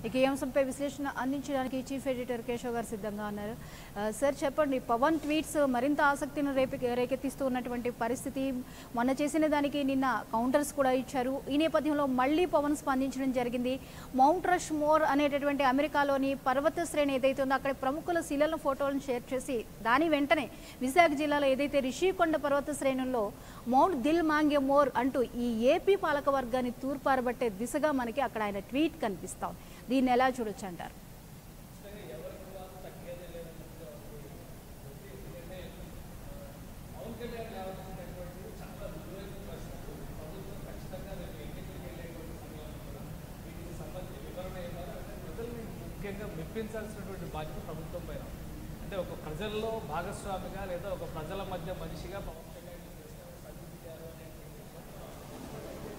ఇక ఈ అంశంపై విశ్లేషణ అందించడానికి చీఫ్ ఎడిటర్ కేశవ్ గారు సిద్ధంగా ఉన్నారు ఆ, సార్ చెప్పండి పవన్ ట్వీట్స్ మరింత ఆసక్తిని రేపి రేకెత్తిస్తూ ఉన్నటువంటి పరిస్థితి మొన్న చేసిన దానికి నిన్న కౌంటర్స్ కూడా ఇచ్చారు ఈ నేపథ్యంలో మళ్ళీ పవన్ స్పందించడం జరిగింది మౌంట్ రష్ మోర్ అనేటటువంటి అమెరికాలోని పర్వత శ్రేణి ఏదైతే ఉందో అక్కడ ప్రముఖుల శిలల ఫోటోలను షేర్ చేసి దాని వెంటనే విశాఖ జిల్లాలో ఏదైతే రిషికొండ పర్వత శ్రేణుల్లో మౌంట్ దిల్ మాంగే మోర్ అంటూ ఈ ఏపీ పాలక వర్గాన్ని తూర్పారబట్టే దిశగా మనకి అక్కడ ఆయన ట్వీట్ కనిపిస్తాం దీన్ని ఎలా చూడొచ్చు అంటారు ప్రజల్ని ముఖ్యంగా మెప్పించాల్సినటువంటి బాధ్యత ప్రభుత్వం పైన ఉంది. అంటే ఒక ప్రజల్లో భాగస్వామిగా లేదా ఒక ప్రజల మధ్య మనిషిగా పవన్ కళ్యాణ్ చేసిన సాధించారు అనేటువంటి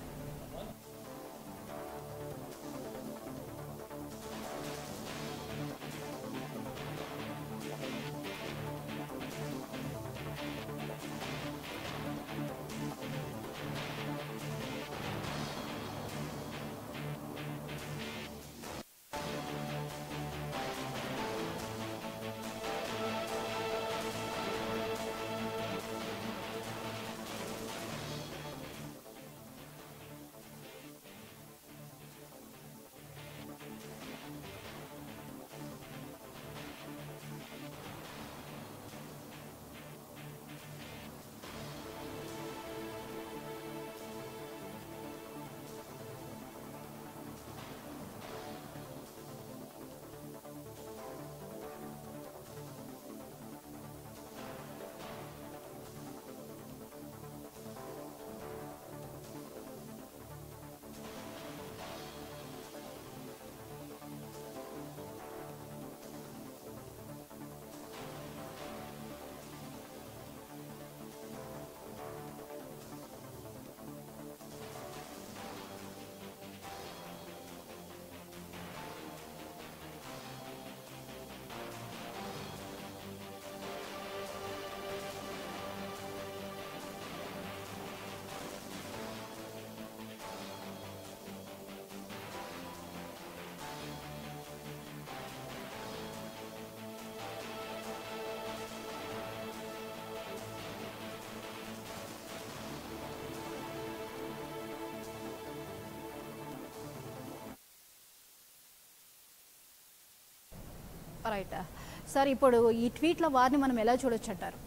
రైట్ సార్ ఇప్పుడు ఈ ట్వీట్ల వారిని మనం ఎలా చూడొచ్చు అంటారు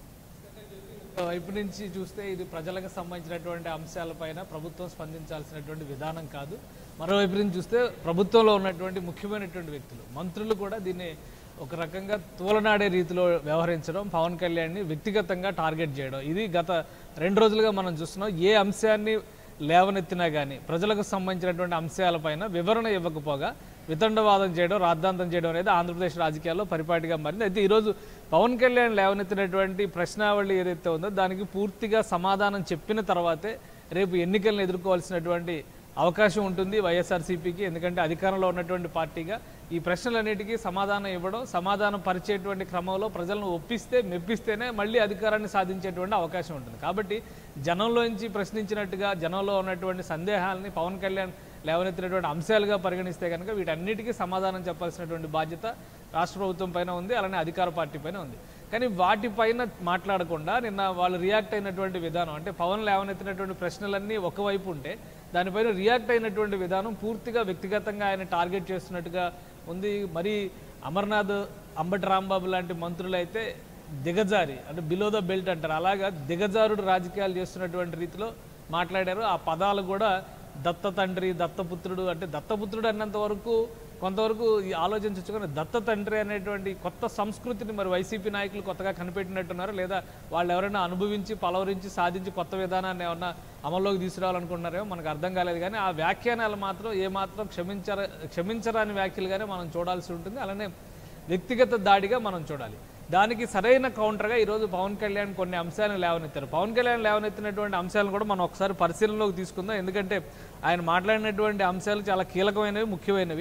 వైపు నుంచి చూస్తే ఇది ప్రజలకు సంబంధించినటువంటి అంశాలపైన ప్రభుత్వం స్పందించాల్సినటువంటి విధానం కాదు మరోవైపు నుంచి చూస్తే ప్రభుత్వంలో ఉన్నటువంటి ముఖ్యమైనటువంటి వ్యక్తులు మంత్రులు కూడా దీన్ని ఒక రకంగా తూలనాడే రీతిలో వ్యవహరించడం పవన్ కళ్యాణ్ని వ్యక్తిగతంగా టార్గెట్ చేయడం ఇది గత రెండు రోజులుగా మనం చూస్తున్నాం ఏ అంశాన్ని లేవనెత్తినా కానీ ప్రజలకు సంబంధించినటువంటి అంశాలపైన వివరణ ఇవ్వకపోగా వితండవాదం చేయడం రాద్ధాంతం చేయడం అనేది ఆంధ్రప్రదేశ్ రాజకీయాల్లో పరిపాటిగా మారింది అయితే ఈరోజు పవన్ కళ్యాణ్ లేవనెత్తినటువంటి ప్రశ్నావళి ఏదైతే ఉందో దానికి పూర్తిగా సమాధానం చెప్పిన తర్వాతే రేపు ఎన్నికలను ఎదుర్కోవాల్సినటువంటి అవకాశం ఉంటుంది వైఎస్ఆర్సీపీకి ఎందుకంటే అధికారంలో ఉన్నటువంటి పార్టీగా ఈ ప్రశ్నలన్నిటికీ సమాధానం ఇవ్వడం సమాధానం పరిచేటువంటి క్రమంలో ప్రజలను ఒప్పిస్తే మెప్పిస్తేనే మళ్ళీ అధికారాన్ని సాధించేటువంటి అవకాశం ఉంటుంది కాబట్టి జనంలోంచి ప్రశ్నించినట్టుగా జనంలో ఉన్నటువంటి సందేహాలని పవన్ కళ్యాణ్ లేవనెత్తినటువంటి అంశాలుగా పరిగణిస్తే కనుక వీటన్నిటికీ సమాధానం చెప్పాల్సినటువంటి బాధ్యత రాష్ట్ర ప్రభుత్వం పైన ఉంది అలానే అధికార పార్టీ పైన ఉంది కానీ వాటిపైన మాట్లాడకుండా నిన్న వాళ్ళు రియాక్ట్ అయినటువంటి విధానం అంటే పవన్ లేవనెత్తినటువంటి ప్రశ్నలన్నీ ఒకవైపు ఉంటే దానిపైన రియాక్ట్ అయినటువంటి విధానం పూర్తిగా వ్యక్తిగతంగా ఆయన టార్గెట్ చేస్తున్నట్టుగా ఉంది మరి అమర్నాథ్ అంబటి రాంబాబు లాంటి మంత్రులు అయితే దిగజారి అంటే బిలో ద బెల్ట్ అంటారు అలాగా దిగజారుడు రాజకీయాలు చేస్తున్నటువంటి రీతిలో మాట్లాడారు ఆ పదాలు కూడా దత్త తండ్రి దత్తపుత్రుడు అంటే దత్తపుత్రుడు అన్నంత వరకు కొంతవరకు ఈ ఆలోచించవచ్చు కానీ దత్త తండ్రి అనేటువంటి కొత్త సంస్కృతిని మరి వైసీపీ నాయకులు కొత్తగా కనిపెట్టినట్టున్నారు లేదా వాళ్ళు ఎవరైనా అనుభవించి పలవరించి సాధించి కొత్త విధానాన్ని ఏమన్నా అమల్లోకి తీసుకురావాలనుకుంటున్నారేమో మనకు అర్థం కాలేదు కానీ ఆ వ్యాఖ్యానాలు మాత్రం ఏమాత్రం క్షమించర క్షమించరాని వ్యాఖ్యలుగానే మనం చూడాల్సి ఉంటుంది అలానే వ్యక్తిగత దాడిగా మనం చూడాలి దానికి సరైన కౌంటర్గా ఈరోజు పవన్ కళ్యాణ్ కొన్ని అంశాలను లేవనెత్తారు పవన్ కళ్యాణ్ లేవనెత్తినటువంటి అంశాలను కూడా మనం ఒకసారి పరిశీలనలోకి తీసుకుందాం ఎందుకంటే ఆయన మాట్లాడినటువంటి అంశాలు చాలా కీలకమైనవి ముఖ్యమైనవి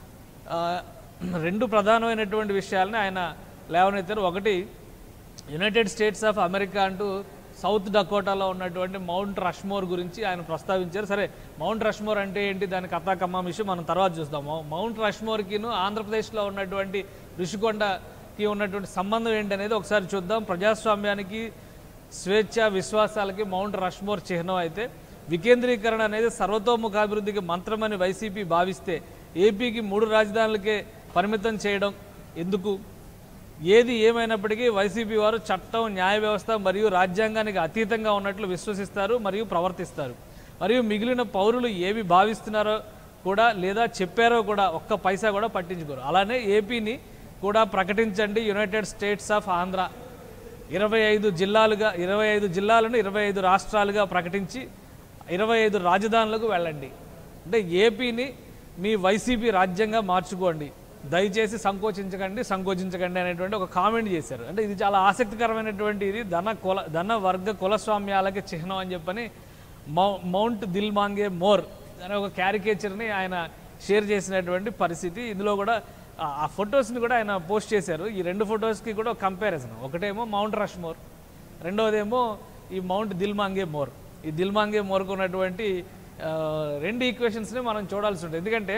ఆ, రెండు ప్రధానమైనటువంటి విషయాలని ఆయన లేవనెత్తారు ఒకటి యునైటెడ్ స్టేట్స్ ఆఫ్ అమెరికా అంటూ సౌత్ డకోటాలో ఉన్నటువంటి మౌంట్ రష్మోర్ గురించి ఆయన ప్రస్తావించారు సరే మౌంట్ రష్మోర్ అంటే ఏంటి దాని కథాకమ్మ విషయం మనం తర్వాత చూస్తాం మౌ- మౌంట్ రష్మోర్కిను ఆంధ్రప్రదేశ్లో ఉన్నటువంటి ఋషికొండకి ఉన్నటువంటి సంబంధం ఏంటి అనేది ఒకసారి చూద్దాం ప్రజాస్వామ్యానికి స్వేచ్ఛ విశ్వాసాలకి మౌంట్ రష్మోర్ చిహ్నం అయితే వికేంద్రీకరణ అనేది సర్వతోముఖాభివృద్ధికి మంత్రమని వైసీపీ భావిస్తే ఏపీకి మూడు రాజధానులకే పరిమితం చేయడం ఎందుకు ఏది ఏమైనప్పటికీ వైసీపీ వారు చట్టం న్యాయ వ్యవస్థ మరియు రాజ్యాంగానికి అతీతంగా ఉన్నట్లు విశ్వసిస్తారు మరియు ప్రవర్తిస్తారు మరియు మిగిలిన పౌరులు ఏవి భావిస్తున్నారో కూడా లేదా చెప్పారో కూడా ఒక్క పైసా కూడా పట్టించుకోరు అలానే ఏపీని కూడా ప్రకటించండి యునైటెడ్ స్టేట్స్ ఆఫ్ ఆంధ్ర ఇరవై ఐదు జిల్లాలుగా ఇరవై ఐదు జిల్లాలను ఇరవై ఐదు రాష్ట్రాలుగా ప్రకటించి ఇరవై ఐదు రాజధానులకు వెళ్ళండి అంటే ఏపీని మీ వైసీపీ రాజ్యంగా మార్చుకోండి దయచేసి సంకోచించకండి సంకోచించకండి అనేటువంటి ఒక కామెంట్ చేశారు అంటే ఇది చాలా ఆసక్తికరమైనటువంటి ఇది ధన కుల ధన వర్గ కులస్వామ్యాలకి చిహ్నం అని చెప్పని మౌ మౌంట్ దిల్ మాంగే మోర్ అనే ఒక క్యారికేచర్ని ఆయన షేర్ చేసినటువంటి పరిస్థితి ఇందులో కూడా ఆ- ఆ ఫొటోస్ని కూడా ఆయన పోస్ట్ చేశారు ఈ రెండు ఫొటోస్కి కూడా కంపారిజన్ ఒకటేమో మౌంట్ రష్మోర్ రెండవదేమో ఈ మౌంట్ దిల్మాంగే మోర్ ఈ దిల్మాంగే మోర్కు ఉన్నటువంటి ఆ, రెండు ఈక్వేషన్స్ని మనం చూడాల్సి ఉంటుంది ఎందుకంటే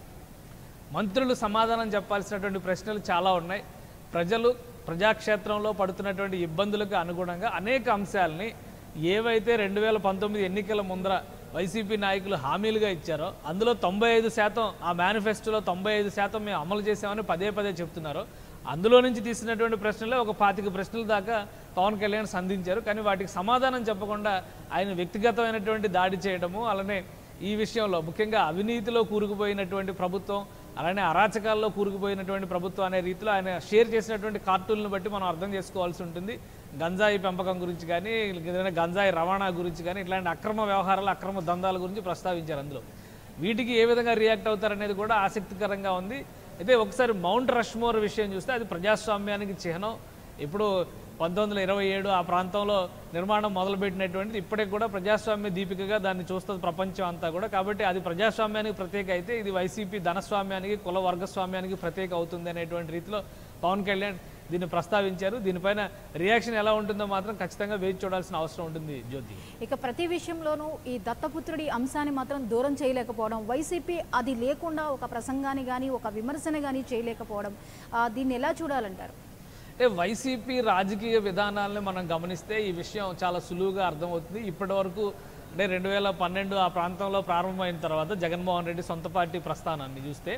మంత్రులు సమాధానం చెప్పాల్సినటువంటి ప్రశ్నలు చాలా ఉన్నాయి ప్రజలు ప్రజాక్షేత్రంలో పడుతున్నటువంటి ఇబ్బందులకు అనుగుణంగా అనేక అంశాలని ఏవైతే రెండు వేల పంతొమ్మిది ఎన్నికల ముందర వైసీపీ నాయకులు హామీలుగా ఇచ్చారో అందులో తొంభై ఐదు శాతం ఆ మేనిఫెస్టోలో తొంభై ఐదు శాతం మేము అమలు చేసామని పదే పదే చెప్తున్నారో అందులో నుంచి తీసినటువంటి ప్రశ్నలే ఒక పాతిక ప్రశ్నల దాకా పవన్ కళ్యాణ్ సంధించారు కానీ వాటికి సమాధానం చెప్పకుండా ఆయన వ్యక్తిగతమైనటువంటి దాడి చేయడము అలానే ఈ విషయంలో ముఖ్యంగా అవినీతిలో కూరుకుపోయినటువంటి ప్రభుత్వం అలానే అరాచకాల్లో కూరుకుపోయినటువంటి ప్రభుత్వం అనే రీతిలో ఆయన షేర్ చేసినటువంటి కార్టూన్లను బట్టి మనం అర్థం చేసుకోవాల్సి ఉంటుంది గంజాయి పెంపకం గురించి కానీ ఏదైనా గంజాయి రవాణా గురించి కానీ ఇట్లాంటి అక్రమ వ్యవహారాలు అక్రమ దందాల గురించి ప్రస్తావించారు అందులో వీటికి ఏ విధంగా రియాక్ట్ అవుతారనేది కూడా ఆసక్తికరంగా ఉంది అయితే ఒకసారి మౌంట్ రష్మోర్ విషయం చూస్తే అది ప్రజాస్వామ్యానికి చిహ్నం ఇప్పుడు పంతొమ్మిది వందల ఇరవై ఏడు ఆ ప్రాంతంలో నిర్మాణం మొదలుపెట్టినటువంటిది ఇప్పటికి కూడా ప్రజాస్వామ్య దీపికగా దాన్ని చూస్తుంది ప్రపంచం అంతా కూడా కాబట్టి అది ప్రజాస్వామ్యానికి ప్రత్యేక అయితే ఇది వైసీపీ ధనస్వామ్యానికి కుల వర్గస్వామ్యానికి ప్రత్యేక అవుతుంది అనేటువంటి రీతిలో పవన్ కళ్యాణ్ దీన్ని ప్రస్తావించారు దీనిపైన రియాక్షన్ ఎలా ఉంటుందో మాత్రం ఖచ్చితంగా వేచి చూడాల్సిన అవసరం ఉంటుంది జ్యోతి ఇక ప్రతి విషయంలోనూ ఈ దత్తపుత్రుడి అంశాన్ని మాత్రం దూరం చేయలేకపోవడం వైసీపీ అది లేకుండా ఒక ప్రసంగాన్ని కానీ ఒక విమర్శన కానీ చేయలేకపోవడం ఆ, దీన్ని ఎలా చూడాలంటారు అంటే వైసీపీ రాజకీయ విధానాలను మనం గమనిస్తే ఈ విషయం చాలా సులువుగా అర్థమవుతుంది ఇప్పటి వరకు అంటే రెండు వేల పన్నెండు ఆ ప్రాంతంలో ప్రారంభమైన తర్వాత జగన్మోహన్ రెడ్డి సొంత పార్టీ ప్రస్థానాన్ని చూస్తే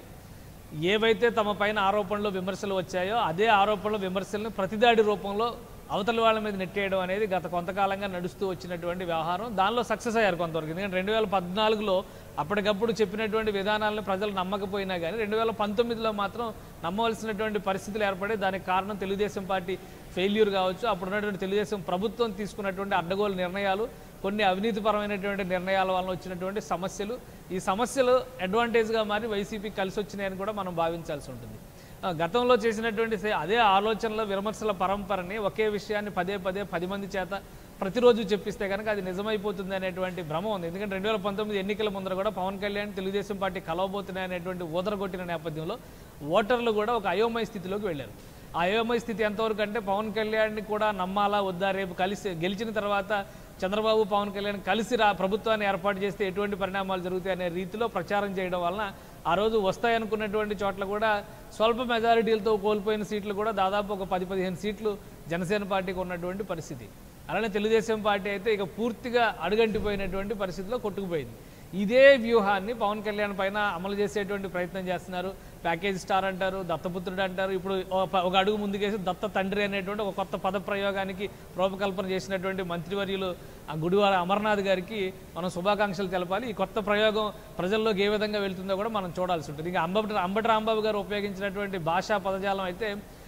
ఏవైతే తమ పైన ఆరోపణలు విమర్శలు వచ్చాయో అదే ఆరోపణలు విమర్శలను ప్రతిదాడి రూపంలో అవతల వాళ్ళ మీద నెట్టేయడం అనేది గత కొంతకాలంగా నడుస్తూ వచ్చినటువంటి వ్యవహారం దానిలో సక్సెస్ అయ్యారు కొంతవరకు ఎందుకంటే రెండు వేల పద్నాలుగులో అప్పటికప్పుడు చెప్పినటువంటి విధానాలను ప్రజలు నమ్మకపోయినా కానీ రెండు వేల పంతొమ్మిదిలో మాత్రం నమ్మవలసినటువంటి పరిస్థితులు ఏర్పడి దానికి కారణం తెలుగుదేశం పార్టీ ఫెయిల్యూర్ కావచ్చు అప్పుడు ఉన్నటువంటి తెలుగుదేశం ప్రభుత్వం తీసుకున్నటువంటి అడ్డగోలు నిర్ణయాలు కొన్ని అవినీతిపరమైనటువంటి నిర్ణయాల వలన వచ్చినటువంటి సమస్యలు ఈ సమస్యలు అడ్వాంటేజ్గా మారి వైసీపీ కలిసి వచ్చినాయని కూడా మనం భావించాల్సి ఉంటుంది ఆ, గతంలో చేసినటువంటి సే- అదే ఆలోచనల విమర్శల పరంపరని ఒకే విషయాన్ని పదే పదే పది మంది చేత ప్రతిరోజు చెప్పిస్తే కనుక అది నిజమైపోతుంది అనేటువంటి భ్రమ ఉంది ఎందుకంటే రెండు వేల పంతొమ్మిది ఎన్నికల ముందర కూడా పవన్ కళ్యాణ్ తెలుగుదేశం పార్టీ కలవబోతున్నాయి అనేటువంటి ఊదరగొట్టిన నేపథ్యంలో ఓటర్లు కూడా ఒక అయోమయ స్థితిలోకి వెళ్ళారు ఆ అయోమయ స్థితి ఎంతవరకు అంటే పవన్ కళ్యాణ్ని కూడా నమ్మాలా వద్దా రేపు కలిసి గెలిచిన తర్వాత చంద్రబాబు పవన్ కళ్యాణ్ కలిసి రా ప్రభుత్వాన్ని ఏర్పాటు చేస్తే ఎటువంటి పరిణామాలు జరుగుతాయి అనే రీతిలో ప్రచారం చేయడం వలన ఆ రోజు వస్తాయనుకున్నటువంటి చోట్ల కూడా స్వల్ప మెజారిటీలతో కోల్పోయిన సీట్లు కూడా దాదాపు ఒక పది పదిహేను సీట్లు జనసేన పార్టీకి ఉన్నటువంటి పరిస్థితి అలానే తెలుగుదేశం పార్టీ అయితే ఇక పూర్తిగా అడుగంటిపోయినటువంటి పరిస్థితిలో కొట్టుకుపోయింది ఇదే వ్యూహాన్ని పవన్ కళ్యాణ్ పైన అమలు చేసేటువంటి ప్రయత్నం చేస్తున్నారు ప్యాకేజ్ స్టార్ అంటారు దత్తపుత్రుడు అంటారు ఇప్పుడు ఒక ప- ఒక అడుగు ముందుకేసి దత్త తండ్రి అనేటువంటి ఒక కొత్త పద ప్రయోగానికి రూపకల్పన చేసినటువంటి మంత్రివర్యులు ఆ గుడివార అమర్నాథ్ గారికి మనం శుభాకాంక్షలు తెలపాలి ఈ కొత్త ప్రయోగం ప్రజల్లోకి ఏ విధంగా వెళ్తుందో కూడా మనం చూడాల్సి ఉంటుంది ఇంకా అంబటి అంబటి రాంబాబు గారు ఉపయోగించినటువంటి భాషా పదజాలం అయితే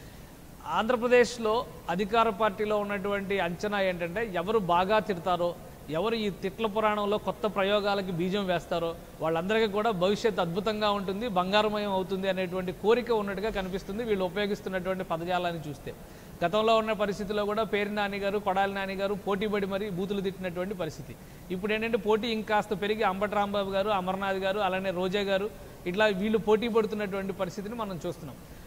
ఆంధ్రప్రదేశ్లో అధికార పార్టీలో ఉన్నటువంటి అంచనా ఏంటంటే ఎవరు బాగా తిడతారో ఎవరు ఈ తిట్ల పురాణంలో కొత్త ప్రయోగాలకి బీజం వేస్తారో వాళ్ళందరికీ కూడా భవిష్యత్తు అద్భుతంగా ఉంటుంది బంగారమయం అవుతుంది అనేటువంటి కోరిక ఉన్నట్టుగా కనిపిస్తుంది వీళ్ళు ఉపయోగిస్తున్నటువంటి పదజాలాన్ని చూస్తే గతంలో ఉన్న పరిస్థితిలో కూడా పేరు నాని గారు కొడాలి నాని గారు పోటీపడి మరీ బూతులు తిట్టినటువంటి పరిస్థితి ఇప్పుడు ఏంటంటే పోటీ ఇంకాస్త పెరిగి అంబటి రాంబాబు గారు అమర్నాథ్ గారు అలానే రోజా గారు ఇట్లా వీళ్ళు పోటీ పడుతున్నటువంటి పరిస్థితిని మనం చూస్తున్నాం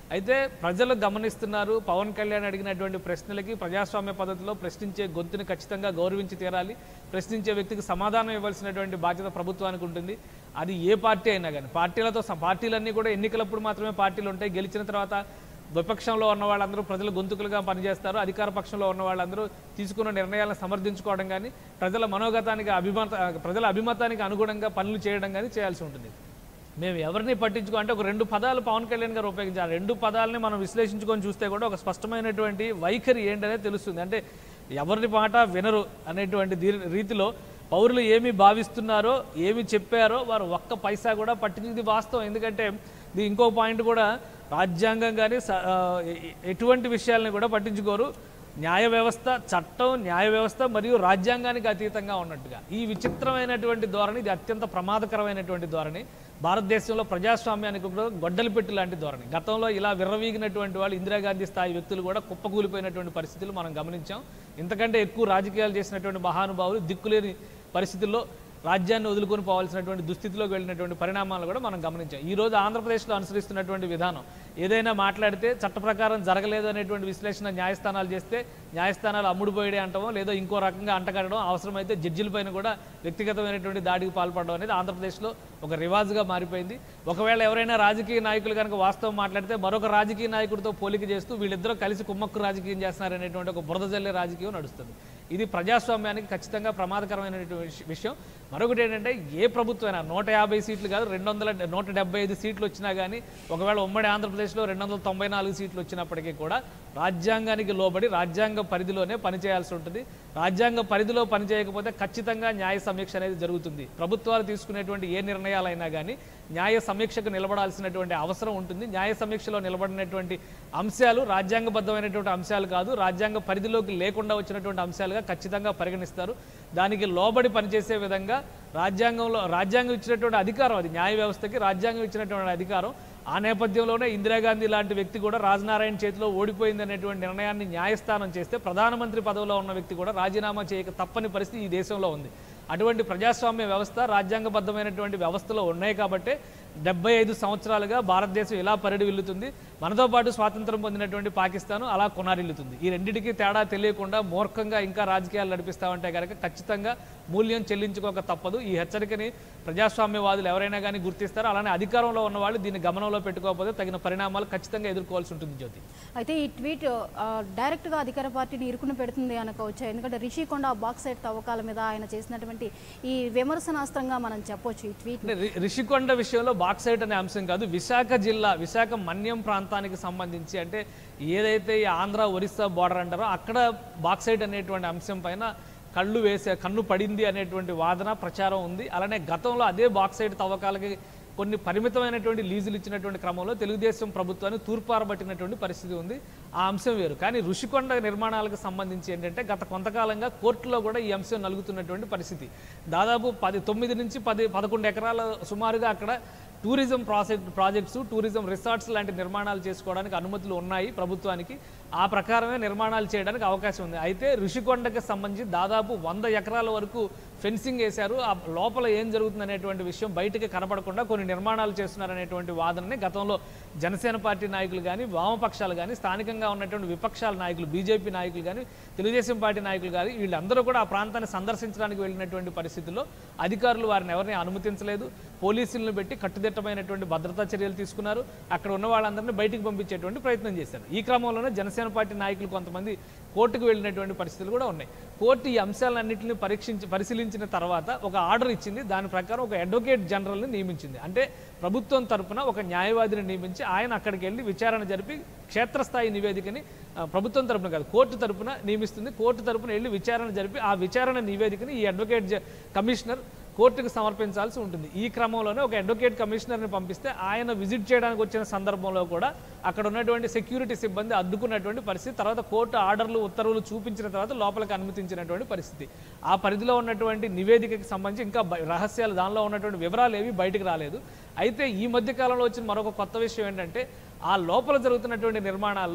అయితే ప్రజలు గమనిస్తున్నారు పవన్ కళ్యాణ్ అడిగినటువంటి ప్రశ్నలకి ప్రజాస్వామ్య పద్ధతిలో ప్రశ్నించే గొంతుని ఖచ్చితంగా గౌరవించి తీరాలి ప్రశ్నించే వ్యక్తికి సమాధానం ఇవ్వాల్సినటువంటి బాధ్యత ప్రభుత్వానికి ఉంటుంది అది ఏ పార్టీ అయినా కానీ పార్టీలతో స- పార్టీలన్నీ కూడా ఎన్నికలప్పుడు మాత్రమే పార్టీలు ఉంటాయి గెలిచిన తర్వాత విపక్షంలో ఉన్న వాళ్ళందరూ ప్రజల గొంతుకులుగా పనిచేస్తారు అధికార పక్షంలో ఉన్న వాళ్ళందరూ తీసుకున్న నిర్ణయాలను సమర్థించుకోవడం కానీ ప్రజల మనోగతానికి అభిమత ప్రజల అభిమతానికి అనుగుణంగా పనులు చేయడం కానీ చేయాల్సి ఉంటుంది మేము ఎవరిని పట్టించుకో అంటే ఒక రెండు పదాలు పవన్ కళ్యాణ్ గారు ఉపయోగించారు ఆ రెండు పదాలని మనం విశ్లేషించుకొని చూస్తే కూడా ఒక స్పష్టమైనటువంటి వైఖరి ఏంటనేది తెలుస్తుంది అంటే ఎవరి మాట వినరు అనేటువంటి దీ- రీతిలో పౌరులు ఏమి భావిస్తున్నారో ఏమి చెప్పారో వారు ఒక్క పైసా కూడా పట్టించింది వాస్తవం ఎందుకంటే ఇది ఇంకో పాయింట్ కూడా రాజ్యాంగం కానీ స- ఆ, ఎ- ఎటువంటి విషయాలను కూడా పట్టించుకోరు న్యాయ వ్యవస్థ చట్టం న్యాయ వ్యవస్థ మరియు రాజ్యాంగానికి అతీతంగా ఉన్నట్టుగా ఈ విచిత్రమైనటువంటి ధోరణి ఇది అత్యంత ప్రమాదకరమైనటువంటి ధోరణి భారతదేశంలో ప్రజాస్వామ్యానికి కూడా గొడ్డలి పెట్టి లాంటి ధోరణి గతంలో ఇలా విర్రవీగినటువంటి వాళ్ళు ఇందిరాగాంధీ స్థాయి వ్యక్తులు కూడా కుప్పకూలిపోయినటువంటి పరిస్థితులు మనం గమనించాం ఇంతకంటే ఎక్కువ రాజకీయాలు చేసినటువంటి మహానుభావులు దిక్కులేని పరిస్థితుల్లో రాజ్యాన్ని వదులుకొని పోవాల్సినటువంటి దుస్థితిలోకి వెళ్ళినటువంటి పరిణామాలు కూడా మనం గమనించాం ఈ రోజు ఆంధ్రప్రదేశ్లో అనుసరిస్తున్నటువంటి విధానం ఏదైనా మాట్లాడితే చట్ట ప్రకారం జరగలేదు అనేటువంటి విశ్లేషణ న్యాయస్థానాలు చేస్తే న్యాయస్థానాలు అమ్ముడుపోయాడే అంటామో లేదో ఇంకో రకంగా అంటగడడం అవసరమైతే జడ్జిల పైన కూడా వ్యక్తిగతమైనటువంటి దాడికి పాల్పడడం అనేది ఆంధ్రప్రదేశ్లో ఒక రివాజ్గా మారిపోయింది ఒకవేళ ఎవరైనా రాజకీయ నాయకులు కనుక వాస్తవం మాట్లాడితే మరొక రాజకీయ నాయకుడితో పోలిక చేస్తూ వీళ్ళిద్దరూ కలిసి కుమ్మక్కు రాజకీయం చేస్తున్నారనేటువంటి ఒక బురద జల్లే రాజకీయం నడుస్తుంది ఇది ప్రజాస్వామ్యానికి ఖచ్చితంగా ప్రమాదకరమైనటువంటి విష- విషయం మరొకటి ఏంటంటే ఏ ప్రభుత్వమైనా నూట యాభై సీట్లు కాదు రెండు వందల నూట డెబ్బై ఐదు సీట్లు వచ్చినా కానీ ఒకవేళ ఉమ్మడి ఆంధ్రప్రదేశ్లో రెండు వందల తొంభై నాలుగు సీట్లు వచ్చినప్పటికీ కూడా రాజ్యాంగానికి లోబడి రాజ్యాంగ పరిధిలోనే పనిచేయాల్సి ఉంటుంది రాజ్యాంగ పరిధిలో పనిచేయకపోతే ఖచ్చితంగా న్యాయ సమీక్ష అనేది జరుగుతుంది ప్రభుత్వాలు తీసుకునేటువంటి ఏ నిర్ణయాలైనా కానీ న్యాయ సమీక్షకు నిలబడాల్సినటువంటి అవసరం ఉంటుంది న్యాయ సమీక్షలో నిలబడినటువంటి అంశాలు రాజ్యాంగబద్ధమైనటువంటి అంశాలు కాదు రాజ్యాంగ పరిధిలోకి లేకుండా వచ్చినటువంటి అంశాలుగా ఖచ్చితంగా పరిగణిస్తారు దానికి లోబడి పనిచేసే విధంగా రాజ్యాంగంలో రాజ్యాంగం ఇచ్చినటువంటి అధికారం అది న్యాయ వ్యవస్థకి రాజ్యాంగం ఇచ్చినటువంటి అధికారం ఆ నేపథ్యంలోనే ఇందిరాగాంధీ లాంటి వ్యక్తి కూడా రాజనారాయణ చేతిలో ఓడిపోయింది అనేటువంటి నిర్ణయాన్ని న్యాయస్థానం చేస్తే ప్రధానమంత్రి పదవిలో ఉన్న వ్యక్తి కూడా రాజీనామా చేయక తప్పని పరిస్థితి ఈ దేశంలో ఉంది అటువంటి ప్రజాస్వామ్య వ్యవస్థ రాజ్యాంగబద్ధమైనటువంటి వ్యవస్థలో ఉన్నాయి కాబట్టి డెబ్బై ఐదు సంవత్సరాలుగా భారతదేశం ఇలా పరిడివిల్లుతుంది మనతో పాటు స్వాతంత్రం పొందినటువంటి పాకిస్తాన్ అలా కొనారిల్లుతుంది ఈ రెండింటికి తేడా తెలియకుండా మూర్ఖంగా ఇంకా రాజకీయాలు నడిపిస్తామంటే కనుక ఖచ్చితంగా మూల్యం చెల్లించుకోక తప్పదు ఈ హెచ్చరికని ప్రజాస్వామ్యవాదులు ఎవరైనా కానీ గుర్తిస్తారో అలానే అధికారంలో ఉన్న వాళ్ళు దీన్ని గమనంలో పెట్టుకోకపోతే తగిన పరిణామాలు ఖచ్చితంగా ఎదుర్కోవాల్సి ఉంటుంది జ్యోతి అయితే ఈ ట్వీట్ ఆ, డైరెక్ట్గా అధికార పార్టీని ఇరుకుని పెడుతుంది అనుకోవచ్చు ఎందుకంటే రిషికొండ బాక్సైట్ తవ్వకాల మీద ఆయన చేసినటువంటి ఈ విమర్శనాస్త్రంగా మనం చెప్పొచ్చు ఈ ట్వీట్ అంటే రి- రిషికొండ విషయంలో బాక్సైట్ అనే అంశం కాదు విశాఖ జిల్లా విశాఖ మన్యం ప్రాంతానికి సంబంధించి అంటే ఏదైతే ఈ ఆంధ్ర ఒరిస్సా బార్డర్ అంటారో అక్కడ బాక్సైట్ అనేటువంటి అంశం పైన కళ్ళు వేసే కన్ను పడింది అనేటువంటి వాదన ప్రచారం ఉంది అలానే గతంలో అదే బాక్సైట్ తవ్వకాలకి కొన్ని పరిమితమైనటువంటి లీజులు ఇచ్చినటువంటి క్రమంలో తెలుగుదేశం ప్రభుత్వాన్ని తూర్పారబట్టినటువంటి పరిస్థితి ఉంది ఆ అంశం వేరు కానీ ఋషికొండ నిర్మాణాలకు సంబంధించి ఏంటంటే గత కొంతకాలంగా కోర్టులో కూడా ఈ అంశం నలుగుతున్నటువంటి పరిస్థితి దాదాపు పది తొమ్మిది నుంచి పది పదకొండు ఎకరాల సుమారుగా అక్కడ tourism project projects tourism resorts లాంటి నిర్మాణాలు చేసుకోవడానికి అనుమతులు ఉన్నాయి ప్రభుత్వానికి ఆ ప్రకారమే నిర్మాణాలు చేయడానికి అవకాశం ఉంది అయితే ఋషికొండకి సంబంధించి దాదాపు వంద ఎకరాల వరకు ఫెన్సింగ్ వేశారు ఆ లోపల ఏం జరుగుతుంది అనేటువంటి విషయం బయటకి కనపడకుండా కొన్ని నిర్మాణాలు చేస్తున్నారనేటువంటి వాదనని గతంలో జనసేన పార్టీ నాయకులు కానీ వామపక్షాలు కానీ స్థానికంగా ఉన్నటువంటి విపక్షాల నాయకులు బీజేపీ నాయకులు కానీ తెలుగుదేశం పార్టీ నాయకులు కానీ వీళ్ళందరూ కూడా ఆ ప్రాంతాన్ని సందర్శించడానికి వెళ్ళినటువంటి పరిస్థితుల్లో అధికారులు వారిని ఎవరిని అనుమతించలేదు పోలీసులను పెట్టి కట్టుదిట్టమైనటువంటి భద్రతా చర్యలు తీసుకున్నారు అక్కడ ఉన్న వాళ్ళందరినీ బయటికి పంపించేటువంటి ప్రయత్నం చేశారు ఈ క్రమంలోనే జనసేన పార్టీ నాయకులు కొంతమంది కోర్టుకు వెళ్ళినటువంటి పరిస్థితులు కూడా ఉన్నాయి కోర్టు ఈ అంశాలన్నింటినీ పరీక్షించి పరిశీలించిన తర్వాత ఒక ఆర్డర్ ఇచ్చింది దాని ప్రకారం ఒక అడ్వకేట్ జనరల్ని నియమించింది అంటే ప్రభుత్వం తరపున ఒక న్యాయవాదిని నియమించి ఆయన అక్కడికి వెళ్ళి విచారణ జరిపి క్షేత్రస్థాయి నివేదికని ఆ, ప్రభుత్వం తరపున కాదు కోర్టు తరపున నియమిస్తుంది కోర్టు తరపున వెళ్ళి విచారణ జరిపి ఆ విచారణ నివేదికని ఈ అడ్వకేట్ జ- కమిషనర్ కోర్టుకు సమర్పించాల్సి ఉంటుంది ఈ క్రమంలోనే ఒక అడ్వకేట్ కమిషనర్ని పంపిస్తే ఆయన విజిట్ చేయడానికి వచ్చిన సందర్భంలో కూడా అక్కడ ఉన్నటువంటి సెక్యూరిటీ సిబ్బంది అడ్డుకున్నటువంటి పరిస్థితి తర్వాత కోర్టు ఆర్డర్లు ఉత్తర్వులు చూపించిన తర్వాత లోపలికి అనుమతించినటువంటి పరిస్థితి ఆ పరిధిలో ఉన్నటువంటి నివేదికకి సంబంధించి ఇంకా బ- రహస్యాలు దానిలో ఉన్నటువంటి వివరాలు ఏవి బయటకు రాలేదు అయితే ఈ మధ్య కాలంలో వచ్చిన మరొక కొత్త విషయం ఏంటంటే ఆ లోపల జరుగుతున్నటువంటి నిర్మాణాల్లో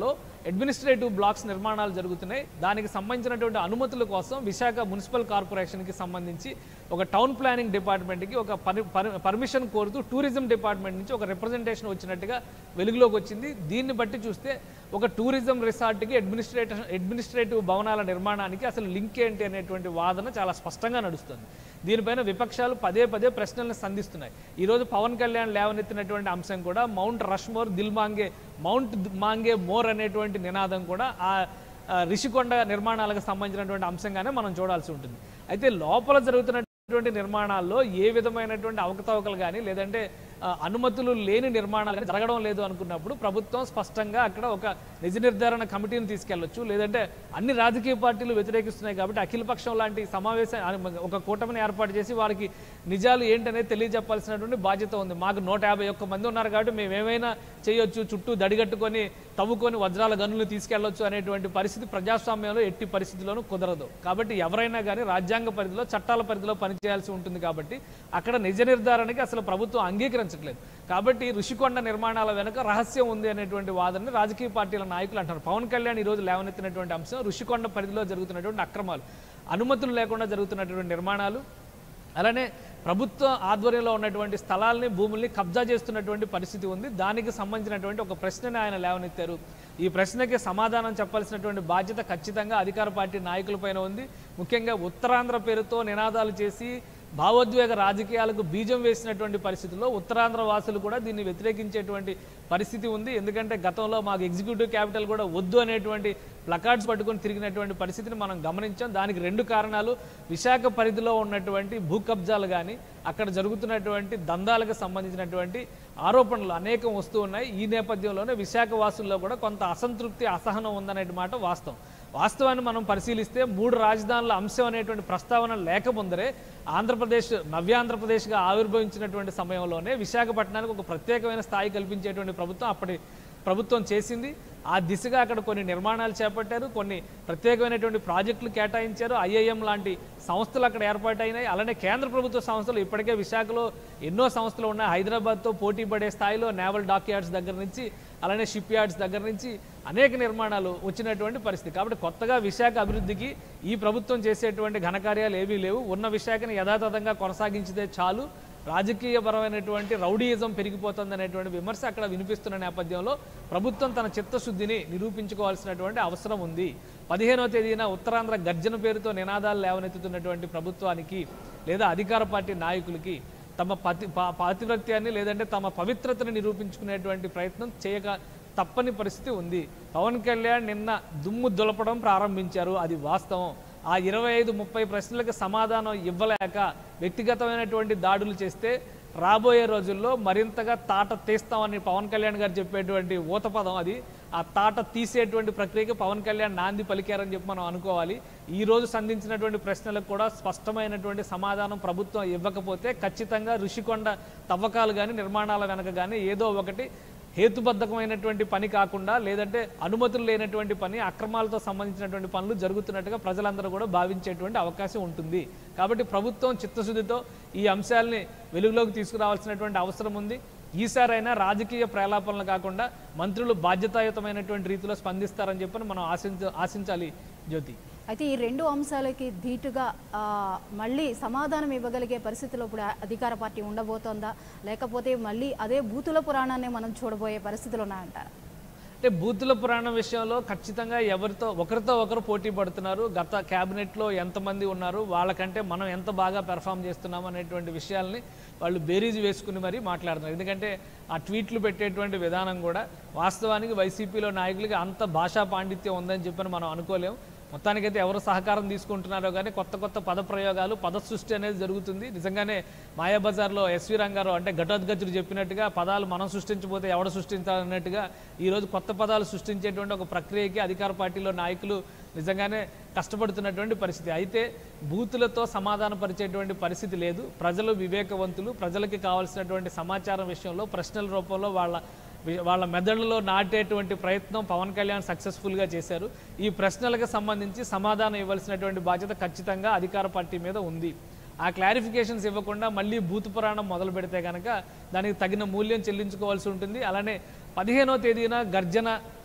అడ్మినిస్ట్రేటివ్ బ్లాక్స్ నిర్మాణాలు జరుగుతున్నాయి దానికి సంబంధించినటువంటి అనుమతుల కోసం విశాఖ మున్సిపల్ కార్పొరేషన్కి సంబంధించి ఒక టౌన్ ప్లానింగ్ డిపార్ట్మెంట్కి ఒక పరి- పరి- పర్మిషన్ కోరుతూ టూరిజం డిపార్ట్మెంట్ నుంచి ఒక రిప్రజెంటేషన్ వచ్చినట్టుగా వెలుగులోకి వచ్చింది దీన్ని బట్టి చూస్తే ఒక టూరిజం రిసార్ట్కి అడ్మినిస్ట్రేషన్ అడ్మినిస్ట్రేటివ్ భవనాల నిర్మాణానికి అసలు లింక్ ఏంటి అనేటువంటి వాదన చాలా స్పష్టంగా నడుస్తుంది దీనిపైన విపక్షాలు పదే పదే ప్రశ్నలను సంధిస్తున్నాయి ఈరోజు పవన్ కళ్యాణ్ లేవనెత్తినటువంటి అంశం కూడా మౌంట్ రష్మోర్ దిల్ మాంగే మౌంట్ ది- మాంగే మోర్ అనేటువంటి నినాదం కూడా ఆ ఆ, రిషికొండ నిర్మాణాలకు సంబంధించినటువంటి అంశంగానే మనం చూడాల్సి ఉంటుంది అయితే లోపల జరుగుతున్నటువంటి నిర్మాణాల్లో ఏ విధమైనటువంటి అవకతవకలు కానీ లేదంటే ఆ, అనుమతులు లేని నిర్మాణాలు కానీ జరగడం లేదు అనుకున్నప్పుడు ప్రభుత్వం స్పష్టంగా అక్కడ ఒక నిజ నిర్ధారణ కమిటీని తీసుకెళ్లొచ్చు లేదంటే అన్ని రాజకీయ పార్టీలు వ్యతిరేకిస్తున్నాయి కాబట్టి అఖిలపక్షం లాంటి సమావేశం ఒక కూటమిని ఏర్పాటు చేసి వారికి నిజాలు ఏంటనేది తెలియజెప్పాల్సినటువంటి బాధ్యత ఉంది మాకు నూట యాభై ఒక్క మంది ఉన్నారు కాబట్టి మేము ఏమైనా చేయొచ్చు చుట్టూ దడిగట్టుకొని తవ్వుకొని వజ్రాల గనులు తీసుకెళ్లొచ్చు అనేటువంటి పరిస్థితి ప్రజాస్వామ్యంలో ఎట్టి పరిస్థితుల్లోనూ కుదరదు కాబట్టి ఎవరైనా కానీ రాజ్యాంగ పరిధిలో చట్టాల పరిధిలో పనిచేయాల్సి ఉంటుంది కాబట్టి అక్కడ నిజ నిర్ధారణకి అసలు ప్రభుత్వం అంగీకరించట్లేదు కాబట్టి ఋషికొండ నిర్మాణాల వెనుక రహస్యం ఉంది అనేటువంటి వాదనని రాజకీయ పార్టీల నాయకులు అంటారు పవన్ కళ్యాణ్ ఈ రోజు లేవనెత్తినటువంటి అంశం ఋషికొండ పరిధిలో జరుగుతున్నటువంటి అక్రమాలు అనుమతులు లేకుండా జరుగుతున్నటువంటి నిర్మాణాలు అలానే ప్రభుత్వ ఆధ్వర్యంలో ఉన్నటువంటి స్థలాల్ని భూముల్ని కబ్జా చేస్తున్నటువంటి పరిస్థితి ఉంది దానికి సంబంధించినటువంటి ఒక ప్రశ్నని ఆయన లేవనెత్తారు ఈ ప్రశ్నకి సమాధానం చెప్పాల్సినటువంటి బాధ్యత ఖచ్చితంగా అధికార పార్టీ నాయకులపైన ఉంది ముఖ్యంగా ఉత్తరాంధ్ర పేరుతో నినాదాలు చేసి భావోద్వేగ రాజకీయాలకు బీజం వేసినటువంటి పరిస్థితుల్లో ఉత్తరాంధ్ర వాసులు కూడా దీన్ని వ్యతిరేకించేటువంటి పరిస్థితి ఉంది ఎందుకంటే గతంలో మాకు ఎగ్జిక్యూటివ్ క్యాపిటల్ కూడా వద్దు అనేటువంటి ప్లకార్డ్స్ పట్టుకొని తిరిగినటువంటి పరిస్థితిని మనం గమనించాం దానికి రెండు కారణాలు విశాఖ పరిధిలో ఉన్నటువంటి భూ కబ్జాలు కానీ అక్కడ జరుగుతున్నటువంటి దందాలకు సంబంధించినటువంటి ఆరోపణలు అనేకం వస్తూ ఉన్నాయి ఈ నేపథ్యంలోనే విశాఖ వాసుల్లో కూడా కొంత అసంతృప్తి అసహనం ఉందనే మాట వాస్తవం వాస్తవాన్ని మనం పరిశీలిస్తే మూడు రాజధానుల అంశం అనేటువంటి ప్రస్తావన లేకముందరే ఆంధ్రప్రదేశ్ నవ్యాంధ్రప్రదేశ్గా ఆవిర్భవించినటువంటి సమయంలోనే విశాఖపట్నానికి ఒక ప్రత్యేకమైన స్థాయి కల్పించేటువంటి ప్రభుత్వం అప్పటి ప్రభుత్వం చేసింది ఆ దిశగా అక్కడ కొన్ని నిర్మాణాలు చేపట్టారు కొన్ని ప్రత్యేకమైనటువంటి ప్రాజెక్టులు కేటాయించారు ఐఐఎం లాంటి సంస్థలు అక్కడ ఏర్పాటైనాయి అలానే కేంద్ర ప్రభుత్వ సంస్థలు ఇప్పటికే విశాఖలో ఎన్నో సంస్థలు ఉన్నాయి హైదరాబాద్తో పోటీ పడే స్థాయిలో నేవల్ డాక్ యార్డ్స్ దగ్గర నుంచి అలానే షిప్ యార్డ్స్ దగ్గర నుంచి అనేక నిర్మాణాలు వచ్చినటువంటి పరిస్థితి కాబట్టి కొత్తగా విశాఖ అభివృద్ధికి ఈ ప్రభుత్వం చేసేటువంటి ఘనకార్యాలు ఏవీ లేవు ఉన్న విశాఖని యథాతథంగా కొనసాగించితే చాలు రాజకీయపరమైనటువంటి రౌడీయిజం పెరిగిపోతుంది అనేటువంటి విమర్శ అక్కడ వినిపిస్తున్న నేపథ్యంలో ప్రభుత్వం తన చిత్తశుద్ధిని నిరూపించుకోవాల్సినటువంటి అవసరం ఉంది పదిహేనవ తేదీన ఉత్తరాంధ్ర గర్జన పేరుతో నినాదాలు లేవనెత్తుతున్నటువంటి ప్రభుత్వానికి లేదా అధికార పార్టీ నాయకులకి తమ పతి పా- పాతివ్రత్యాన్ని లేదంటే తమ పవిత్రతను నిరూపించుకునేటువంటి ప్రయత్నం చేయక తప్పని పరిస్థితి ఉంది పవన్ కళ్యాణ్ నిన్న దుమ్ము దులపడం ప్రారంభించారు అది వాస్తవం ఆ ఇరవై ఐదు ముప్పై ప్రశ్నలకు సమాధానం ఇవ్వలేక వ్యక్తిగతమైనటువంటి దాడులు చేస్తే రాబోయే రోజుల్లో మరింతగా తాట తీస్తామని పవన్ కళ్యాణ్ గారు చెప్పేటువంటి ఊత పదం అది ఆ తాట తీసేటువంటి ప్రక్రియకి పవన్ కళ్యాణ్ నాంది పలికారని చెప్పి మనం అనుకోవాలి ఈ రోజు సంధించినటువంటి ప్రశ్నలకు కూడా స్పష్టమైనటువంటి సమాధానం ప్రభుత్వం ఇవ్వకపోతే ఖచ్చితంగా ఋషికొండ తవ్వకాలు కానీ నిర్మాణాల వెనక కానీ ఏదో ఒకటి హేతుబద్ధకమైనటువంటి పని కాకుండా లేదంటే అనుమతులు లేనటువంటి పని అక్రమాలతో సంబంధించినటువంటి పనులు జరుగుతున్నట్టుగా ప్రజలందరూ కూడా భావించేటువంటి అవకాశం ఉంటుంది కాబట్టి ప్రభుత్వం చిత్తశుద్ధితో ఈ అంశాలని వెలుగులోకి తీసుకురావాల్సినటువంటి అవసరం ఉంది ఈసారైనా రాజకీయ ప్రేలాపనలు కాకుండా మంత్రులు బాధ్యతాయుతమైనటువంటి రీతిలో స్పందిస్తారని చెప్పని మనం ఆశించ ఆశించాలి జ్యోతి అయితే ఈ రెండు అంశాలకి ధీటుగా ఆ, మళ్ళీ సమాధానం ఇవ్వగలిగే పరిస్థితిలో ఇప్పుడు అధికార పార్టీ ఉండబోతోందా లేకపోతే మళ్ళీ అదే బూతుల పురాణాన్ని మనం చూడబోయే పరిస్థితులు ఉన్నాయంటారా అంటే బూతుల పురాణం విషయంలో ఖచ్చితంగా ఎవరితో ఒకరితో ఒకరు పోటీ పడుతున్నారు గత క్యాబినెట్లో ఎంతమంది ఉన్నారు వాళ్ళకంటే మనం ఎంత బాగా పెర్ఫామ్ చేస్తున్నాం అనేటువంటి విషయాల్ని వాళ్ళు బేరీజ్ వేసుకుని మరీ మాట్లాడుతున్నారు ఎందుకంటే ఆ ట్వీట్లు పెట్టేటువంటి విధానం కూడా వాస్తవానికి వైసీపీలో నాయకులకి అంత భాషా పాండిత్యం ఉందని చెప్పని మనం అనుకోలేం మొత్తానికైతే ఎవరు సహకారం తీసుకుంటున్నారో కానీ కొత్త కొత్త పద ప్రయోగాలు పద సృష్టి అనేది జరుగుతుంది నిజంగానే మాయాబజార్లో ఎస్వి రంగారావు అంటే ఘటోద్గతుడు చెప్పినట్టుగా పదాలు మనం సృష్టించబోతే ఎవడు సృష్టించాలన్నట్టుగా ఈరోజు కొత్త పదాలు సృష్టించేటువంటి ఒక ప్రక్రియకి అధికార పార్టీలో నాయకులు నిజంగానే కష్టపడుతున్నటువంటి పరిస్థితి అయితే బూతులతో సమాధాన పరిచేటువంటి పరిస్థితి లేదు ప్రజలు వివేకవంతులు ప్రజలకి కావాల్సినటువంటి సమాచారం విషయంలో ప్రశ్నల రూపంలో వాళ్ళ వి- వాళ్ళ మెదడులో నాటేటువంటి ప్రయత్నం పవన్ కళ్యాణ్ సక్సెస్ఫుల్గా చేశారు ఈ ప్రశ్నలకు సంబంధించి సమాధానం ఇవ్వాల్సినటువంటి బాధ్యత ఖచ్చితంగా అధికార పార్టీ మీద ఉంది ఆ క్లారిఫికేషన్స్ ఇవ్వకుండా మళ్ళీ భూత పురాణం మొదలు పెడితే కనుక దానికి తగిన మూల్యం చెల్లించుకోవాల్సి ఉంటుంది అలానే పదిహేనో తేదీన గర్జన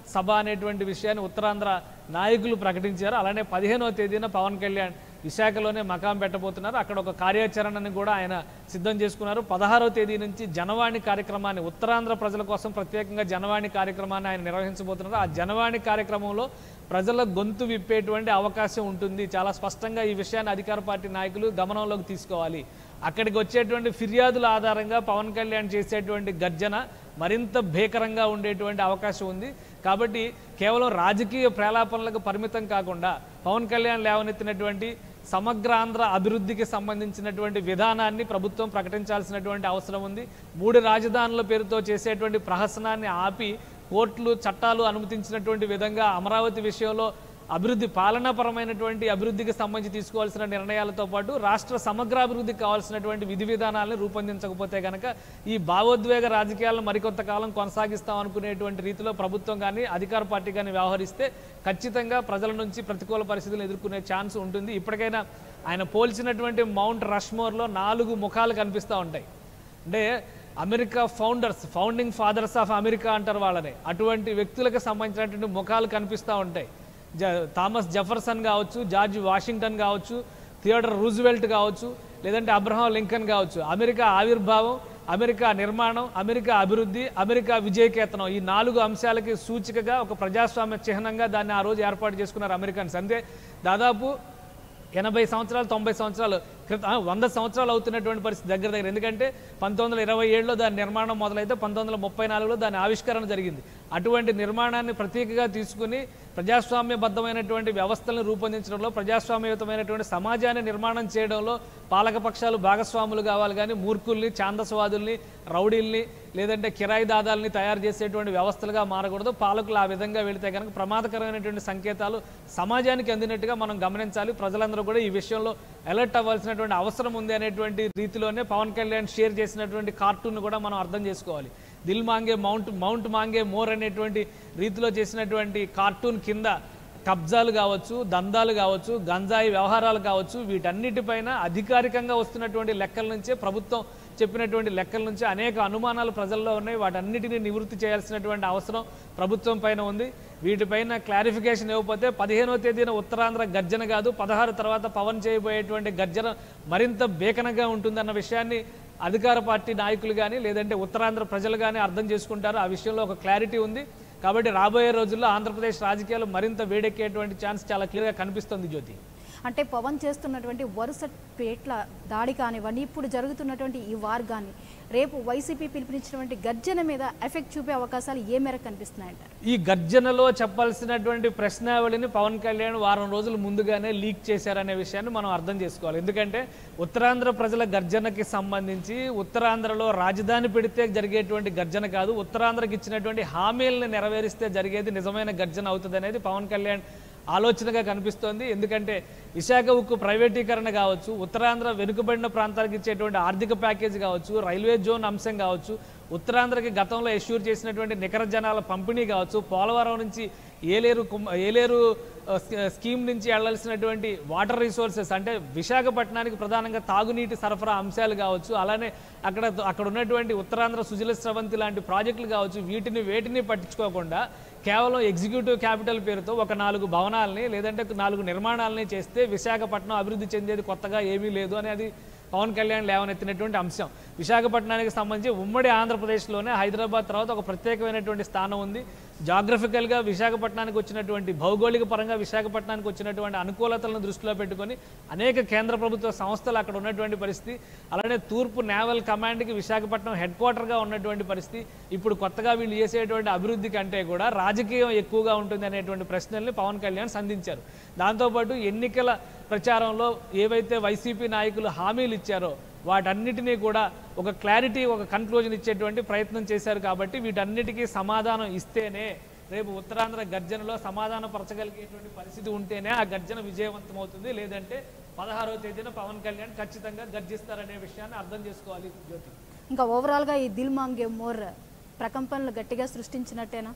సభ అనేటువంటి విషయాన్ని ఉత్తరాంధ్ర నాయకులు ప్రకటించారు అలానే పదిహేనవ తేదీన పవన్ కళ్యాణ్ విశాఖలోనే మకాం పెట్టబోతున్నారు అక్కడ ఒక కార్యాచరణని కూడా ఆయన సిద్ధం చేసుకున్నారు పదహారవ తేదీ నుంచి జనవాణి కార్యక్రమాన్ని ఉత్తరాంధ్ర ప్రజల కోసం ప్రత్యేకంగా జనవాణి కార్యక్రమాన్ని ఆయన నిర్వహించబోతున్నారు ఆ జనవాణి కార్యక్రమంలో ప్రజల గొంతు విప్పేటువంటి అవకాశం ఉంటుంది చాలా స్పష్టంగా ఈ విషయాన్ని అధికార పార్టీ నాయకులు గమనంలోకి తీసుకోవాలి అక్కడికి వచ్చేటువంటి ఫిర్యాదుల ఆధారంగా పవన్ కళ్యాణ్ చేసేటువంటి గర్జన మరింత భీకరంగా ఉండేటువంటి అవకాశం ఉంది కాబట్టి కేవలం రాజకీయ ప్రేలాపనలకు పరిమితం కాకుండా పవన్ కళ్యాణ్ లేవనెత్తినటువంటి సమగ్ర ఆంధ్ర అభివృద్ధికి సంబంధించినటువంటి విధానాన్ని ప్రభుత్వం ప్రకటించాల్సినటువంటి అవసరం ఉంది మూడు రాజధానుల పేరుతో చేసేటువంటి ప్రహసనాన్ని ఆపి కోర్టులు చట్టాలు అనుమతించినటువంటి విధంగా అమరావతి విషయంలో అభివృద్ధి పాలనాపరమైనటువంటి అభివృద్ధికి సంబంధించి తీసుకోవాల్సిన నిర్ణయాలతో పాటు రాష్ట్ర సమగ్ర అభివృద్ధికి కావాల్సినటువంటి విధి విధానాలను రూపొందించకపోతే కనుక ఈ భావోద్వేగ రాజకీయాలను మరికొంత కాలం కొనసాగిస్తాం అనుకునేటువంటి రీతిలో ప్రభుత్వం కానీ అధికార పార్టీ కానీ వ్యవహరిస్తే ఖచ్చితంగా ప్రజల నుంచి ప్రతికూల పరిస్థితులు ఎదుర్కొనే ఛాన్స్ ఉంటుంది ఇప్పటికైనా ఆయన పోల్చినటువంటి మౌంట్ రష్మోర్లో నాలుగు ముఖాలు కనిపిస్తూ ఉంటాయి అంటే America founders founding fathers of America అంటారు వాళ్ళని అటువంటి వ్యక్తులకు సంబంధించినటువంటి ముఖాలు కనిపిస్తూ ఉంటాయి జ థామస్ జెఫర్సన్ కావచ్చు జార్జ్ వాషింగ్టన్ కావచ్చు థియోడర్ రూజ్వెల్ట్ కావచ్చు లేదంటే అబ్రహాం లింకన్ కావచ్చు అమెరికా ఆవిర్భావం అమెరికా నిర్మాణం అమెరికా అభివృద్ధి అమెరికా విజయకేతనం ఈ నాలుగు అంశాలకి సూచికగా ఒక ప్రజాస్వామ్య చిహ్నంగా దాన్ని ఆ రోజు ఏర్పాటు చేసుకున్నారు అమెరికన్స్ అంతే దాదాపు ఎనభై సంవత్సరాలు తొంభై సంవత్సరాలు క్రితం ఆ, వంద సంవత్సరాలు అవుతున్నటువంటి పరిస్థితి దగ్గర దగ్గర ఎందుకంటే పంతొమ్మిది వందల ఇరవై ఏడులో దాని నిర్మాణం మొదలైతే పంతొమ్మిది వందల ముప్పై నాలుగులో దాని ఆవిష్కరణ జరిగింది అటువంటి నిర్మాణాన్ని ప్రతీకగా తీసుకుని ప్రజాస్వామ్యబద్ధమైనటువంటి వ్యవస్థలను రూపొందించడంలో ప్రజాస్వామ్యయుతమైనటువంటి సమాజాన్ని నిర్మాణం చేయడంలో పాలకపక్షాలు భాగస్వాములు కావాలి కానీ మూర్ఖుల్ని ఛాందస్వాదుల్ని రౌడీల్ని లేదంటే కిరాయి దాదాల్ని తయారు చేసేటువంటి వ్యవస్థలుగా మారకూడదు పాలకులు ఆ విధంగా వెళితే కనుక ప్రమాదకరమైనటువంటి సంకేతాలు సమాజానికి అందినట్టుగా మనం గమనించాలి ప్రజలందరూ కూడా ఈ విషయంలో అలర్ట్ అవ్వాల్సినటువంటి అవసరం ఉంది అనేటువంటి రీతిలోనే పవన్ కళ్యాణ్ షేర్ చేసినటువంటి కార్టూన్ కూడా మనం అర్థం చేసుకోవాలి దిల్ మాంగే మౌంట్ మౌంట్ మాంగే మోర్ అనేటువంటి రీతిలో చేసినటువంటి కార్టూన్ కింద కబ్జాలు కావచ్చు దందాలు కావచ్చు గంజాయి వ్యవహారాలు కావచ్చు వీటన్నిటిపైన అధికారికంగా వస్తున్నటువంటి లెక్కల నుంచే ప్రభుత్వం చెప్పినటువంటి లెక్కల నుంచి అనేక అనుమానాలు ప్రజల్లో ఉన్నాయి వాటన్నిటిని నివృత్తి చేయాల్సినటువంటి అవసరం ప్రభుత్వం పైన ఉంది వీటిపైన క్లారిఫికేషన్ ఇవ్వకపోతే పదిహేనవ తేదీన ఉత్తరాంధ్ర గర్జన కాదు పదహారు తర్వాత పవన్ చేయబోయేటువంటి గర్జన మరింత బేకనగా ఉంటుందన్న విషయాన్ని అధికార పార్టీ నాయకులు కానీ లేదంటే ఉత్తరాంధ్ర ప్రజలు కానీ అర్థం చేసుకుంటారు ఆ విషయంలో ఒక క్లారిటీ ఉంది కాబట్టి రాబోయే రోజుల్లో ఆంధ్రప్రదేశ్ రాజకీయాలు మరింత వేడెక్కేటువంటి ఛాన్స్ చాలా క్లియర్గా కనిపిస్తుంది జ్యోతి అంటే పవన్ చేస్తున్నటువంటి వరుస పేట్ల దాడి కానివ్వండి ఇప్పుడు జరుగుతున్నటువంటి ఈ వార్ కానీ రేపు వైసీపీ పిలుపునిచ్చినటువంటి గర్జన మీద ఎఫెక్ట్ చూపే అవకాశాలు ఏ మేరకు కనిపిస్తున్నాయంటారు ఈ గర్జనలో చెప్పాల్సినటువంటి ప్రశ్నావళిని పవన్ కళ్యాణ్ వారం రోజులు ముందుగానే లీక్ చేశారనే విషయాన్ని మనం అర్థం చేసుకోవాలి ఎందుకంటే ఉత్తరాంధ్ర ప్రజల గర్జనకి సంబంధించి ఉత్తరాంధ్రలో రాజధాని పెడితే జరిగేటువంటి గర్జన కాదు ఉత్తరాంధ్రకి ఇచ్చినటువంటి హామీలను నెరవేరిస్తే జరిగేది నిజమైన గర్జన అవుతుంది అనేది పవన్ కళ్యాణ్ ఆలోచనగా కనిపిస్తోంది ఎందుకంటే విశాఖ ఉక్కు ప్రైవేటీకరణ కావచ్చు ఉత్తరాంధ్ర వెనుకబడిన ప్రాంతాలకు ఇచ్చేటువంటి ఆర్థిక ప్యాకేజీ కావచ్చు రైల్వే జోన్ అంశం కావచ్చు ఉత్తరాంధ్రకి గతంలో ఎష్యూర్ చేసినటువంటి నికర జనాల పంపిణీ కావచ్చు పోలవరం నుంచి ఏలేరు కుమ్మ ఏలేరు ఆ, స్కీ- స్కీమ్ నుంచి వెళ్లాల్సినటువంటి వాటర్ రిసోర్సెస్ అంటే విశాఖపట్నానికి ప్రధానంగా తాగునీటి సరఫరా అంశాలు కావచ్చు అలానే అక్కడ అక్కడ ఉన్నటువంటి ఉత్తరాంధ్ర సుజల స్రవంతి లాంటి ప్రాజెక్టులు కావచ్చు వీటిని వేటిని పట్టించుకోకుండా కేవలం ఎగ్జిక్యూటివ్ క్యాపిటల్ పేరుతో ఒక నాలుగు భవనాలని లేదంటే నాలుగు నిర్మాణాలని చేస్తే విశాఖపట్నం అభివృద్ధి చెందేది కొత్తగా ఏమీ లేదు అనేది పవన్ కళ్యాణ్ లేవనెత్తినటువంటి అంశం విశాఖపట్నానికి సంబంధించి ఉమ్మడి ఆంధ్రప్రదేశ్లోనే హైదరాబాద్ తర్వాత ఒక ప్రత్యేకమైనటువంటి స్థానం ఉంది జాగ్రఫికల్గా విశాఖపట్నానికి వచ్చినటువంటి భౌగోళిక పరంగా విశాఖపట్నానికి వచ్చినటువంటి అనుకూలతలను దృష్టిలో పెట్టుకొని అనేక కేంద్ర ప్రభుత్వ సంస్థలు అక్కడ ఉన్నటువంటి పరిస్థితి అలానే తూర్పు నేవల్ కమాండ్కి విశాఖపట్నం హెడ్ క్వార్టర్గా ఉన్నటువంటి పరిస్థితి ఇప్పుడు కొత్తగా వీళ్ళు చేసేటువంటి అభివృద్ధి కంటే కూడా రాజకీయం ఎక్కువగా ఉంటుంది అనేటువంటి ప్రశ్నల్ని పవన్ కళ్యాణ్ సంధించారు దాంతోపాటు ఎన్నికల ప్రచారంలో ఏవైతే వైసీపీ నాయకులు హామీలు ఇచ్చారో వాటన్నిటినీ కూడా ఒక క్లారిటీ ఒక కన్క్లూజన్ ఇచ్చేటువంటి ప్రయత్నం చేశారు కాబట్టి వీటన్నిటికీ సమాధానం ఇస్తేనే రేపు ఉత్తరాంధ్ర గర్జనలో సమాధానం పరచగలిగేటువంటి పరిస్థితి ఉంటేనే ఆ గర్జన విజయవంతం అవుతుంది లేదంటే పదహారవ తేదీన పవన్ కళ్యాణ్ ఖచ్చితంగా గర్జిస్తారనే విషయాన్ని అర్థం చేసుకోవాలి జ్యోతి ఇంకా ఓవరాల్గా ఈ దిల్ మాంగే మోర్ ప్రకంపనలు గట్టిగా సృష్టించినట్టేనా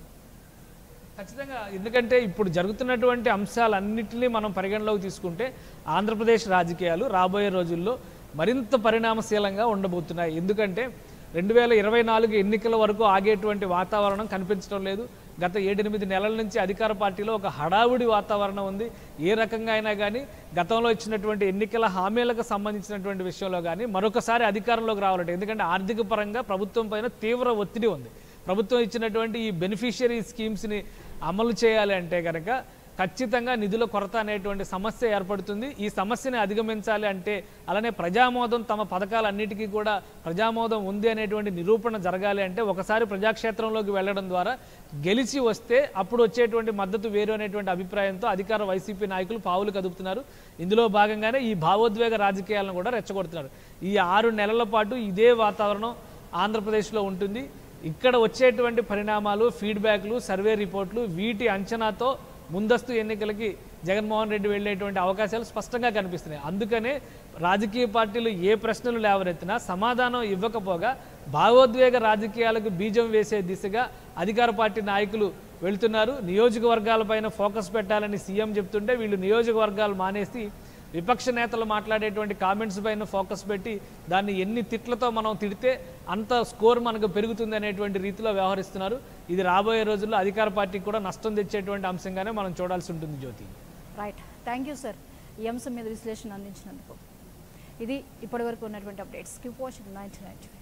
ఖచ్చితంగా ఎందుకంటే ఇప్పుడు జరుగుతున్నటువంటి అంశాలన్నింటినీ మనం పరిగణలోకి తీసుకుంటే ఆంధ్రప్రదేశ్ రాజకీయాలు రాబోయే రోజుల్లో మరింత పరిణామశీలంగా ఉండబోతున్నాయి ఎందుకంటే రెండు వేల ఇరవై నాలుగు ఎన్నికల వరకు ఆగేటువంటి వాతావరణం కనిపించడం లేదు గత ఏడెనిమిది నెలల నుంచి అధికార పార్టీలో ఒక హడావుడి వాతావరణం ఉంది ఏ రకంగా అయినా కానీ గతంలో ఇచ్చినటువంటి ఎన్నికల హామీలకు సంబంధించినటువంటి విషయంలో కానీ మరొకసారి అధికారంలోకి రావాలంటే ఎందుకంటే ఆర్థిక పరంగా ప్రభుత్వం పైన తీవ్ర ఒత్తిడి ఉంది ప్రభుత్వం ఇచ్చినటువంటి ఈ బెనిఫిషియరీ స్కీమ్స్ని అమలు చేయాలి అంటే కనుక ఖచ్చితంగా నిధుల కొరత అనేటువంటి సమస్య ఏర్పడుతుంది ఈ సమస్యని అధిగమించాలి అంటే అలానే ప్రజామోదం తమ పథకాలన్నిటికీ కూడా ప్రజామోదం ఉంది అనేటువంటి నిరూపణ జరగాలి అంటే ఒకసారి ప్రజాక్షేత్రంలోకి వెళ్ళడం ద్వారా గెలిచి వస్తే అప్పుడు వచ్చేటువంటి మద్దతు వేరు అనేటువంటి అభిప్రాయంతో అధికార వైసీపీ నాయకులు పావులు కదుపుతున్నారు ఇందులో భాగంగానే ఈ భావోద్వేగ రాజకీయాలను కూడా రెచ్చగొడుతున్నారు ఈ ఆరు నెలల పాటు ఇదే వాతావరణం ఆంధ్రప్రదేశ్లో ఉంటుంది ఇక్కడ వచ్చేటువంటి పరిణామాలు ఫీడ్బ్యాక్లు సర్వే రిపోర్ట్లు వీటి అంచనాతో ముందస్తు ఎన్నికలకి జగన్మోహన్ రెడ్డి వెళ్ళేటువంటి అవకాశాలు స్పష్టంగా కనిపిస్తున్నాయి అందుకనే రాజకీయ పార్టీలు ఏ ప్రశ్నలు లేవనెత్తినా సమాధానం ఇవ్వకపోగా భావోద్వేగ రాజకీయాలకు బీజం వేసే దిశగా అధికార పార్టీ నాయకులు వెళ్తున్నారు నియోజకవర్గాలపైన ఫోకస్ పెట్టాలని సీఎం చెప్తుంటే వీళ్ళు నియోజకవర్గాలు మానేసి విపక్ష నేతలు మాట్లాడేటువంటి కామెంట్స్ పైన ఫోకస్ పెట్టి దాన్ని ఎన్ని తిట్లతో మనం తిడితే అంత స్కోర్ మనకు పెరుగుతుంది అనేటువంటి రీతిలో వ్యవహరిస్తున్నారు ఇది రాబోయే రోజుల్లో అధికార పార్టీకి కూడా నష్టం తెచ్చేటువంటి అంశంగానే మనం చూడాల్సి ఉంటుంది Jyothi right thank you sir ఈ అంశం మీద విశ్లేషణ అందించినందుకు ఇది ఇప్పటివరకు ఉన్నటువంటి updates keep watching ninety ninety